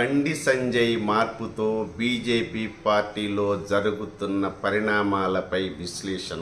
బండి సంజయ్ మార్పుతో బీజేపీ పార్టీలో జరుగుతున్న పరిణామాలపై విశ్లేషణ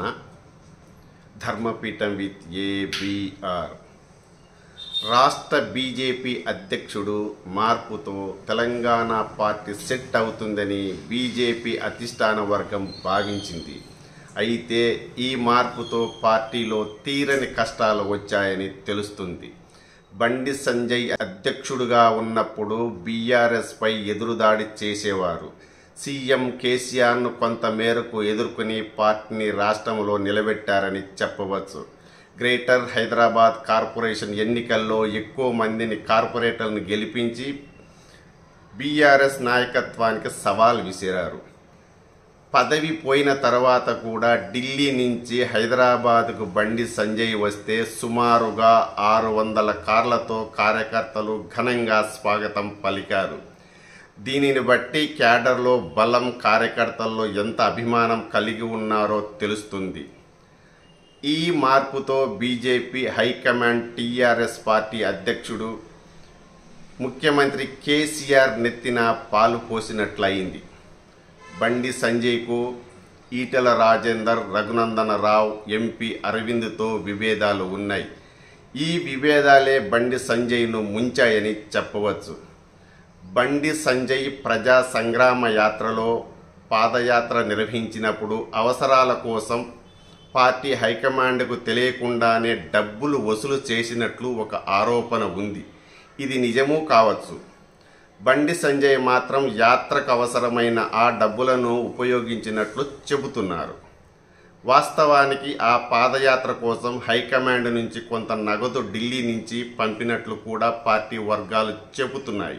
ధర్మపీఠం విత్ ఏబిఆర్ రాష్ట్ర బీజేపీ అధ్యక్షుడు మార్పుతో తెలంగాణ పార్టీ సెట్ అవుతుందని బీజేపీ అధిష్టాన వర్గం భావించింది అయితే ఈ మార్పుతో పార్టీలో తీరని కష్టాలు వచ్చాయని తెలుస్తుంది బండి సంజయ్ అధ్యక్షుడుగా ఉన్నప్పుడు బీఆర్ఎస్పై ఎదురుదాడి చేసేవారు సీఎం కేసీఆర్ను కొంత మేరకు ఎదుర్కొని పార్టీని రాష్ట్రంలో నిలబెట్టారని చెప్పవచ్చు గ్రేటర్ హైదరాబాద్ కార్పొరేషన్ ఎన్నికల్లో ఎక్కువ మందిని కార్పొరేటర్లను గెలిపించి బీఆర్ఎస్ నాయకత్వానికి సవాల్ విసిరారు పదవి పోయిన తర్వాత కూడా ఢిల్లీ నుంచి హైదరాబాద్కు బండి సంజయ్ వస్తే సుమారుగా ఆరు వందల కార్లతో కార్యకర్తలు ఘనంగా స్వాగతం పలికారు దీనిని బట్టి క్యాడర్లో బలం కార్యకర్తల్లో ఎంత అభిమానం కలిగి ఉన్నారో తెలుస్తుంది ఈ మార్పుతో బీజేపీ హైకమాండ్ టీఆర్ఎస్ పార్టీ అధ్యక్షుడు ముఖ్యమంత్రి కేసీఆర్ నెత్తిన పాలు పోసినట్లయింది బండి సంజయ్కు ఈటెల రాజేందర్ రఘునందన రావు ఎంపీ అరవింద్తో విభేదాలు ఉన్నాయి ఈ విభేదాలే బండి సంజయ్ను ముంచాయని చెప్పవచ్చు బండి సంజయ్ ప్రజా సంగ్రామ యాత్రలో పాదయాత్ర నిర్వహించినప్పుడు అవసరాల కోసం పార్టీ హైకమాండ్కు తెలియకుండానే డబ్బులు వసూలు చేసినట్లు ఒక ఆరోపణ ఉంది ఇది నిజమూ కావచ్చు బండి సంజయ్ మాత్రం యాత్రకు అవసరమైన ఆ డబ్బులను ఉపయోగించినట్లు చెబుతున్నారు వాస్తవానికి ఆ పాదయాత్ర కోసం హైకమాండ్ నుంచి కొంత నగదు ఢిల్లీ నుంచి పంపినట్లు కూడా పార్టీ వర్గాలు చెబుతున్నాయి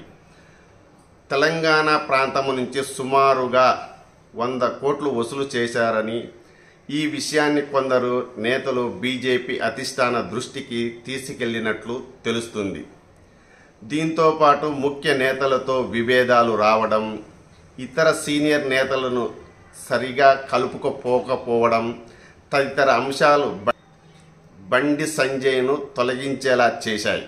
తెలంగాణ ప్రాంతం నుంచి సుమారుగా వంద కోట్లు వసూలు చేశారని ఈ విషయాన్ని కొందరు నేతలు బీజేపీ అధిష్టాన దృష్టికి తీసుకెళ్లినట్లు తెలుస్తుంది దీంతో పాటు ముఖ్య నేతలతో విభేదాలు రావడం ఇతర సీనియర్ నేతలను సరిగా కలుపుకపోకపోవడం తదితర అంశాలు బ- బండి సంజయ్ను తొలగించేలా చేశాయి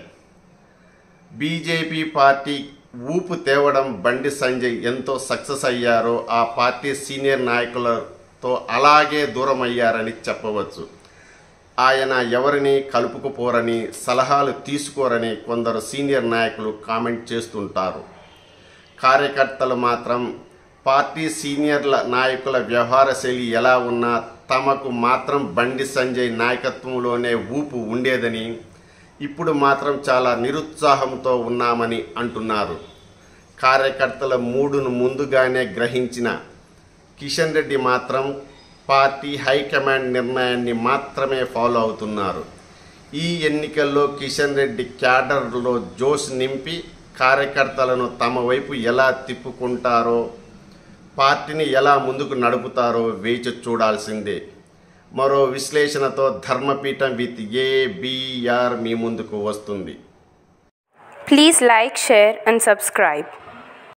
బీజేపీ పార్టీ ఊపు తేవడం బండి సంజయ్ ఎంతో సక్సెస్ అయ్యారో ఆ పార్టీ సీనియర్ నాయకులతో అలాగే దూరం అయ్యారని చెప్పవచ్చు ఆయన ఎవరిని కలుపుకుపోరని సలహాలు తీసుకోరని కొందరు సీనియర్ నాయకులు కామెంట్ చేస్తుంటారు కార్యకర్తలు మాత్రం పార్టీ సీనియర్ల నాయకుల వ్యవహార శైలి ఎలా ఉన్నా తమకు మాత్రం బండి సంజయ్ నాయకత్వంలోనే ఊపు ఉండేదని ఇప్పుడు మాత్రం చాలా నిరుత్సాహంతో ఉన్నామని అంటున్నారు కార్యకర్తల మూడును ముందుగానే గ్రహించిన కిషన్ రెడ్డి మాత్రం పార్టీ హైకమాండ్ నిర్ణయాన్ని మాత్రమే ఫాలో అవుతున్నారు ఈ ఎన్నికల్లో కిషన్ రెడ్డి క్యాడర్లో జోష్ నింపి కార్యకర్తలను తమ వైపు ఎలా తిప్పుకుంటారో పార్టీని ఎలా ముందుకు నడుపుతారో వేచి చూడాల్సిందే మరో విశ్లేషణతో ధర్మపీఠం విత్ ఏబిఆర్ మీ ముందుకు వస్తుంది Please like, share, and subscribe.